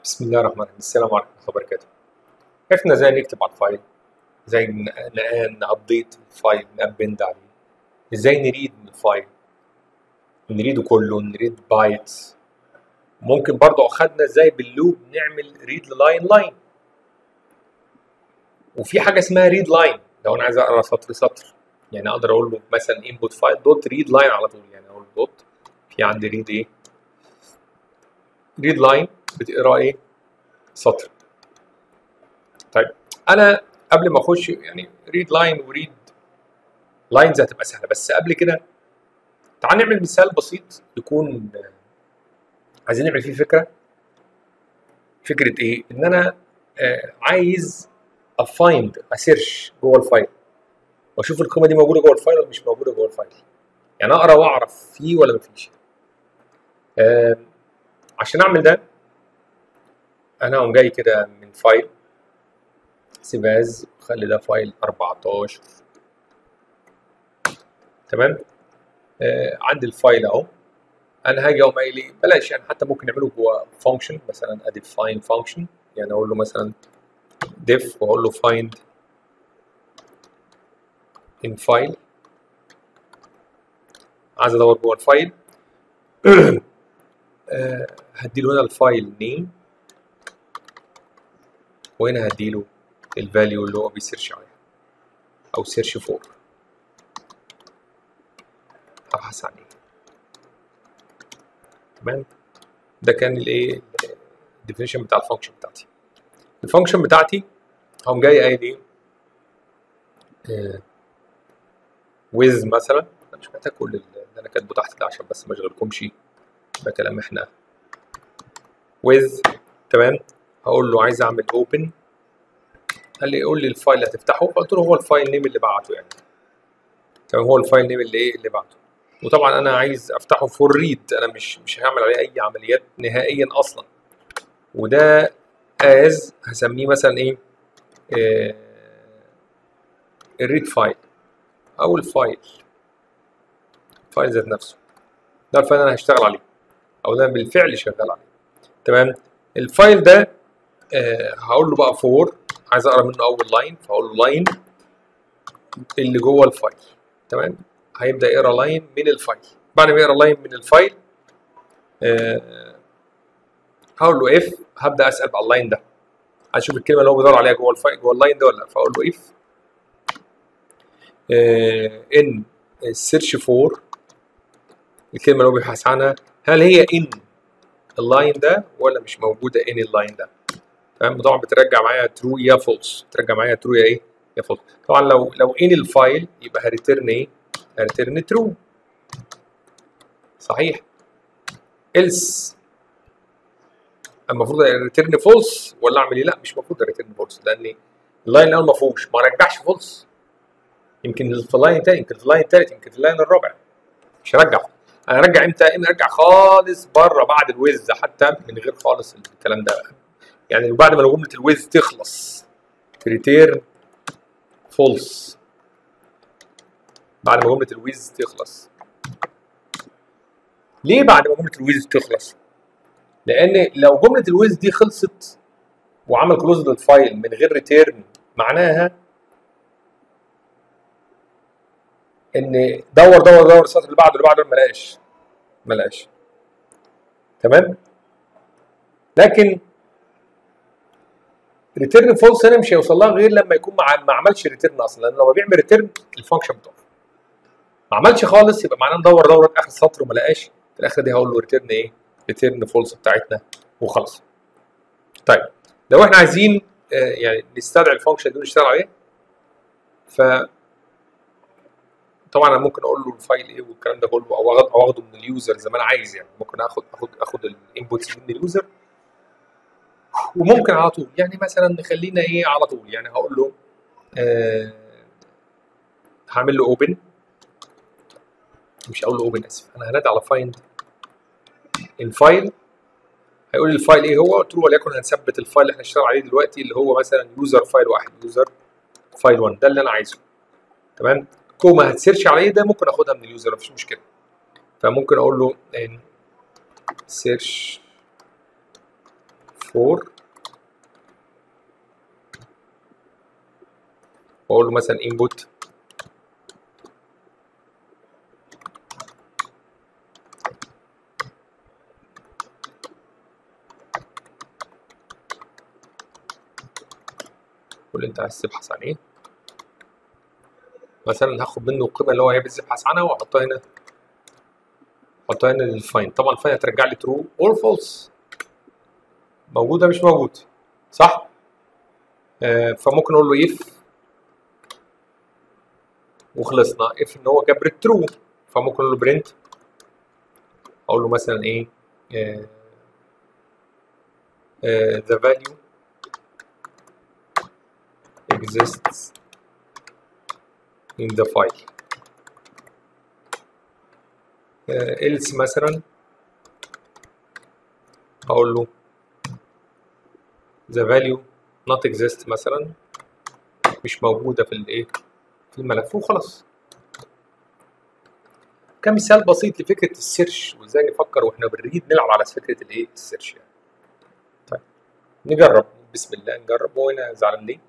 بسم الله الرحمن الرحيم السلام عليكم ورحمة الله وبركاته عرفنا ازاي نكتب على الفايل ازاي نابديت الفايل نابند عليه ازاي نريد من الفايل نريده كله نريد بايتس ممكن برضو اخدنا ازاي باللوب نعمل ريد لاين لاين وفي حاجه اسمها ريد لاين لو انا عايز اقرا سطر سطر يعني اقدر اقول له مثلا انبوت فايل دوت ريد لاين على طول يعني اقول دوت في عندي ريد ايه ريد لاين بتقرا ايه سطر طيب انا قبل ما اخش يعني ريد لاين وريد لاينز هتبقى سهله بس قبل كده تعال نعمل مثال بسيط يكون عايزين نعمل فيه فكره فكره ايه ان انا آه عايز افايند اسيرش جوه الفايل واشوف القيمه دي موجوده جوه الفايل ولا مش موجوده جوه الفايل يعني اقرا واعرف فيه ولا مفيش آه عشان اعمل ده انا اقوم جاي كده من فايل سيفاز خلي ده فايل 14 تمام آه عندي الفايل اهو انا هاجي اقوم قايل ايه بلاش يعني حتى ممكن نعمله جوه فانكشن مثلا ادي فاين فانكشن يعني اقول له مثلا ديف واقول له فايند ان فايل عايز ادور جوه الفايل آه هديله هنا الفايل نيم وهنا هديله الفاليو اللي هو بيسيرش عليها او سيرش فور هبحث عن ايه تمام ده كان الايه الديفينيشن بتاع الفانكشن بتاعتي الفانكشن بتاعتي هقوم جاي قايل ايه ويز مثلا انا مش محتاج كل اللي انا كاتبه تحت ده عشان بس ما اشغلكمش ده كلام احنا ويز تمام هقول له عايز اعمل اوبن قال لي قول لي الفايل اللي هتفتحه قلت له هو الفايل نيم اللي بعته يعني تمام هو الفايل نيم اللي ايه اللي بعته وطبعا انا عايز افتحه فور ريد انا مش مش هعمل عليه اي عمليات نهائيا اصلا وده از هسميه مثلا ايه آه الريد فايل او الفايل الفايل ذات نفسه ده الفايل اللي انا هشتغل عليه او ده بالفعل شغال عليه تمام الفايل ده آه هقول له بقى فور عايز اقرا منه اول لاين فهقول له لاين اللي جوه الفايل تمام هيبدا يقرا لاين من الفايل بعد ما يقرا لاين من الفايل آه هقول له اف هبدا اسال على اللاين ده هشوف الكلمه اللي هو بيدور عليها جوه الفايل جوه اللاين ده ولا لا فاقول له اف آه ان السيرش فور الكلمه اللي هو بيبحث عنها هل هي ان اللاين ده ولا مش موجوده ان اللاين ده تمام طبعا بترجع معايا ترو يا فولس بترجع معايا ترو يا ايه يا فولس طبعا لو لو ان الفايل يبقى هريتيرن ايه هريتيرن ترو صحيح else المفروض ريتيرن فولس ولا اعمل ايه لا مش المفروض ريتيرن فولس لان اللاين الاول ما فيهوش ما رجعش فولس يمكن في اللاين الثاني يمكن في اللاين الثالث يمكن في اللاين الرابع مش هرجع انا ارجع امتى امتى ارجع خالص بره بعد الويز حتى من غير خالص الكلام ده يعني بعد ما جمله الويز تخلص ريتيرن فولس بعد ما جمله الويز تخلص ليه بعد ما جمله الويز تخلص لان لو جمله الويز دي خلصت وعمل كلوز للفايل من غير ريتيرن معناها ان دور دور دور السطر اللي بعده اللي بعده ما لقاش ما لقاش تمام لكن ريتيرن فولس هنا مش هيوصل لها غير لما يكون مع ما عملش ريتيرن اصلا لان لما بيعمل ريتيرن الفانكشن بتقف ما عملش خالص يبقى معناه ندور دوره اخر السطر وما لقاش في الاخر دي هقول له ريتيرن ايه ريتيرن فولس بتاعتنا وخلاص طيب لو احنا عايزين آه يعني نستدعي الفانكشن دي ونشتغل عليه ف طبعا انا ممكن اقول له الفايل ايه والكلام ده كله او او اخده من اليوزر زي ما انا عايز يعني ممكن اخد اخد اخد الانبوتس من اليوزر وممكن على طول يعني مثلا نخلينا ايه على طول يعني هقول له آه هعمل له اوبن مش هقول له اوبن اسف انا هنادي على فايند الفايل هيقول لي الفايل ايه هو قلت له وليكن هنثبت الفايل اللي احنا هنشتغل عليه دلوقتي اللي هو مثلا يوزر فايل واحد يوزر فايل 1 ده اللي انا عايزه تمام كوما هتسيرش عليه ده ممكن اخدها من اليوزر مفيش مشكله فممكن اقول له ان سيرش فور واقول له مثلا input قول انت عايز تبحث عن ايه مثلا هاخد منه القيمه اللي هو عايز يبحث عنها واحطها هنا احطها هنا للفاين طبعا الفاين هترجع لي ترو اور فولس موجوده مش موجود صح آه فممكن اقول له اف وخلصنا اف ان هو جبر الترو فممكن اقول له برنت اقول له مثلا ايه آه آه the value exists in the file uh, else مثلا هقول له the value not exist مثلا مش موجودة في الايه في الملف وخلاص كمثال بسيط لفكرة السيرش وازاي نفكر واحنا بنريد نلعب على فكرة الايه السيرش يعني طيب نجرب بسم الله نجرب هو هنا زعلان ليه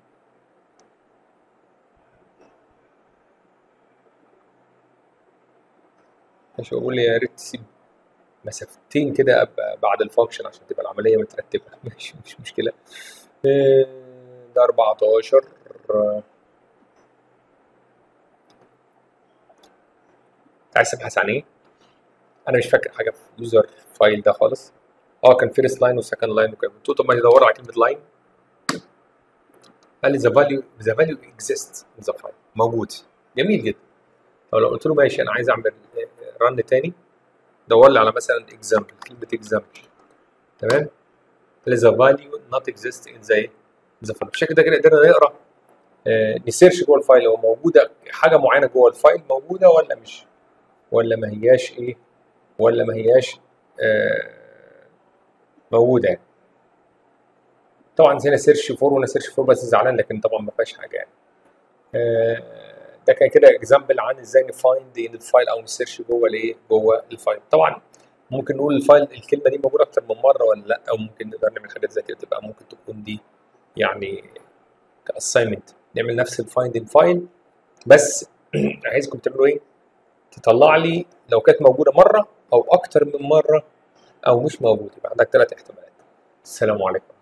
ماشي بقول لي يا ريت تسيب مسافتين كده أبقى بعد الفانكشن عشان تبقى العملية مترتبة ماشي مش مشكلة آه، ده 14 آه، عايز تبحث عن ايه؟ انا مش فاكر حاجة في يوزر فايل ده خالص اه كان فيرست لاين وسكند لاين وكده قلت له طب ما يدور على كلمة لاين قال لي ذا فاليو ذا فاليو اكزيست ان ذا فايل موجود جميل جدا طب لو قلت له ماشي انا عايز اعمل رن تاني دور لي على مثلا اكزامبل كلمه اكزامبل تمام ذا فاليو نوت اكزيست ان ذا ذا فايل بالشكل ده كده قدرنا نقرا آه نسيرش جوه الفايل هو موجوده حاجه معينه جوه الفايل موجوده ولا مش ولا ما هياش ايه ولا ما هياش آه موجوده يعني طبعا هنا سيرش فور وهنا سيرش فور بس زعلان لكن طبعا ما فيهاش حاجه يعني آه ده كان كده اكزامبل عن ازاي نفايند ان الفايل او نسيرش جوه الايه جوه الفايل طبعا ممكن نقول الفايل الكلمه دي موجوده اكتر من مره ولا لا او ممكن نقدر نعمل حاجات زي كده تبقى ممكن تكون دي يعني كاساينمنت نعمل نفس الفايند ان فايل بس عايزكم تعملوا ايه تطلع لي لو كانت موجوده مره او اكتر من مره او مش موجوده يبقى عندك ثلاث احتمالات السلام عليكم